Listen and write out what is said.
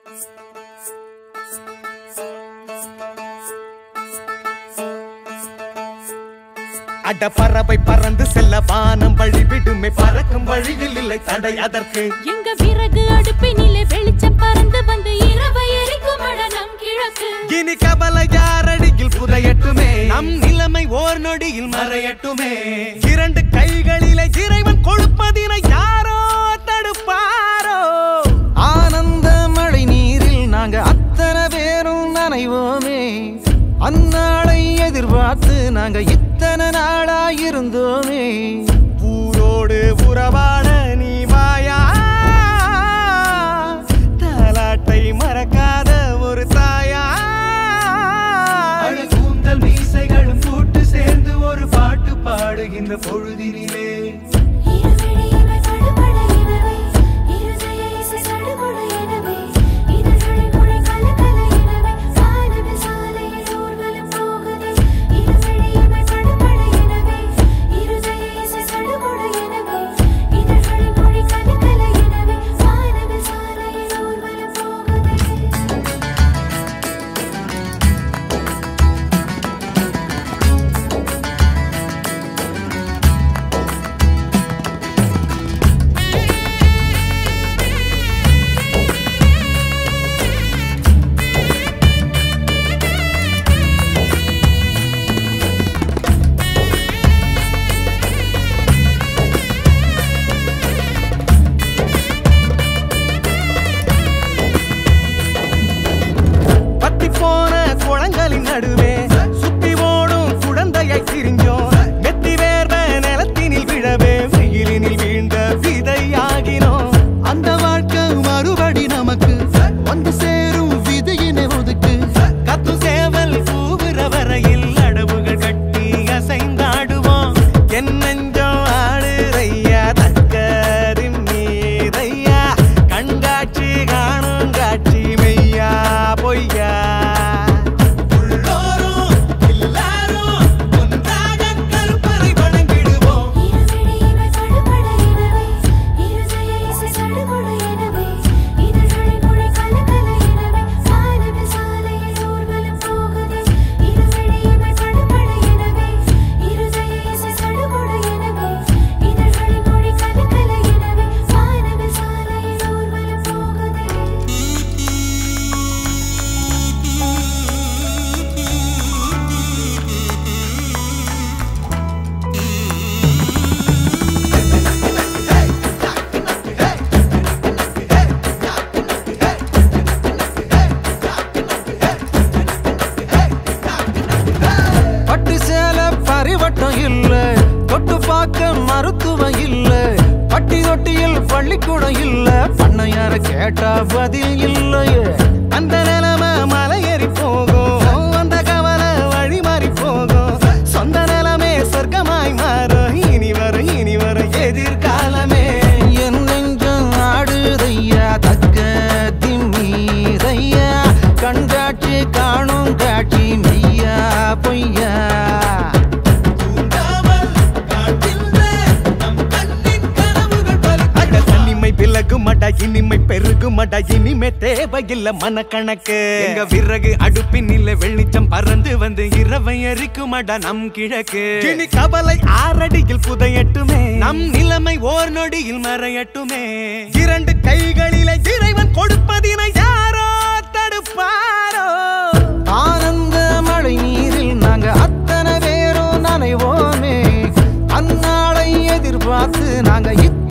அட பறவை பறந்து செல்ல வானம் வழி விடுமே பறக்கும் வழியில் இல்லை தடை அதற்கு எங்க விறகு அடுப்பினிலே வெளிச்சம் பறந்து வந்து இரவை எரிக்கும் நம் கிழக்கு இனி கவலை யாரடியில் புதையட்டுமே நம் நிலைமை ஓர் நொடியில் மறையட்டுமே இரண்டு கைகளிலே இறைவன் கொடுப்பதினை யாரோ தடுப்பாரோ ஆனந்த மழை நீரில் நாங்க அத்தனை பேரும் நனைவோமே அந்நாளை எதிர்பார்த்து நாங்க இத்தனை நாளா இருந்தோமே ஊரோடு உறவாட நீ வாயா தாலாட்டை மறக்காத ஒரு தாயா கூந்தல் மீசைகளும் கூட்டு சேர்ந்து ஒரு பாட்டு பாடுகின்ற பொழுதினிலே இரவிடையினை படபட எனவே, இருதய இசை சடுகுடு எனவே, இதழ்களில் மொழி கலகல எனவே, சாலையில் சாலையில் ஊர்வலம் போகுதே. இரவிடையினை படபட எனவே, இருதய இசை சடுகுடு எனவே, இதழ்களில் மொழி கலகல எனவே, சாலையில் சாலையில் ஊர்வலம் போகுதே. பத்தி போன குளங்களின் நடுவே சுத்தி ஓடும் குழந்தையை திரிஞ்சோம் மெத்தி வேர்வ நிலத்தினில் விழவே வெயிலினில் வீழ்ந்த விதையாகினோம் அந்த வாழ்க்கை மறுபடி நமக்கு வந்து சேரும் விதையினை ஒதுக்கு கத்து சேவல் கூவுற வரையில் அடவுகள் கட்டி அசைந்தாடுவோம் என் நெஞ்சம் ஆடுதையா தக்கரி மீதையா கண்காட்சி காணும் காட்சி மெய்யா பொய்யா உள்ளோரும் எல்லாரும் ஒன்றாக கருப்பறை வணங்கிடுவோம் இரவிடையினை படபட எனவே, இருதய இசை சடுகுடு எனவே, இதழ்களில் மொழி கலகல எனவே, சாலையில் சாலையில் ஊர்வலம் போகுதே. இரவிடையினை படபட எனவே, இருதய இசை சடுகுடு எனவே, இதழ்களில் மொழி கலகல எனவே, சாலையில் சாலையில் ஊர்வலம் போகுதே. பட்டு சேல பரிவட்டம் இல்ல தொட்டு பார்க்க மருத்துவம் இல்ல பட்டி தொட்டியில் பள்ளிக்கூடம் இல்ல பண்ணையார கேட்டா பதில் இல்லையே அந்த நிலைமை மலையேறி போகும் அந்த கவலை வழி மாறி போகும் சொந்த நிலமே சொர்க்கமாய் மாறும் இனி வரும் இனி வரும் எதிர்காலமே என் நெஞ்சம் ஆடுதையா தக்க திம்மீதையா கண்காட்சி காணும் காட்சி மெய்யா பொய்யா அட தனிமை விலகுமடா இனிமை பெருகுமடா இனிமே தேவையில்ல மனக்கணக்கு எங்க விறகு அடுப்பினில வெளிச்சம் பறந்து வந்து இரவை எரிக்குமடா நம் கிழக்கு இனி கவலை ஆறடியில் புதையட்டுமே நம் நிலைமை ஓர் நொடியில் மறையட்டுமே இரண்டு கைகளிலே இறைவன் கொடுப்பதினை யாரோ தடுப்பாரோ ஆனந்த மழை நீரில் நாங்க அத்தனை பேரும் நனைவோமே அந்நாளை எதிர்பார்த்து நாங்க இத்தனை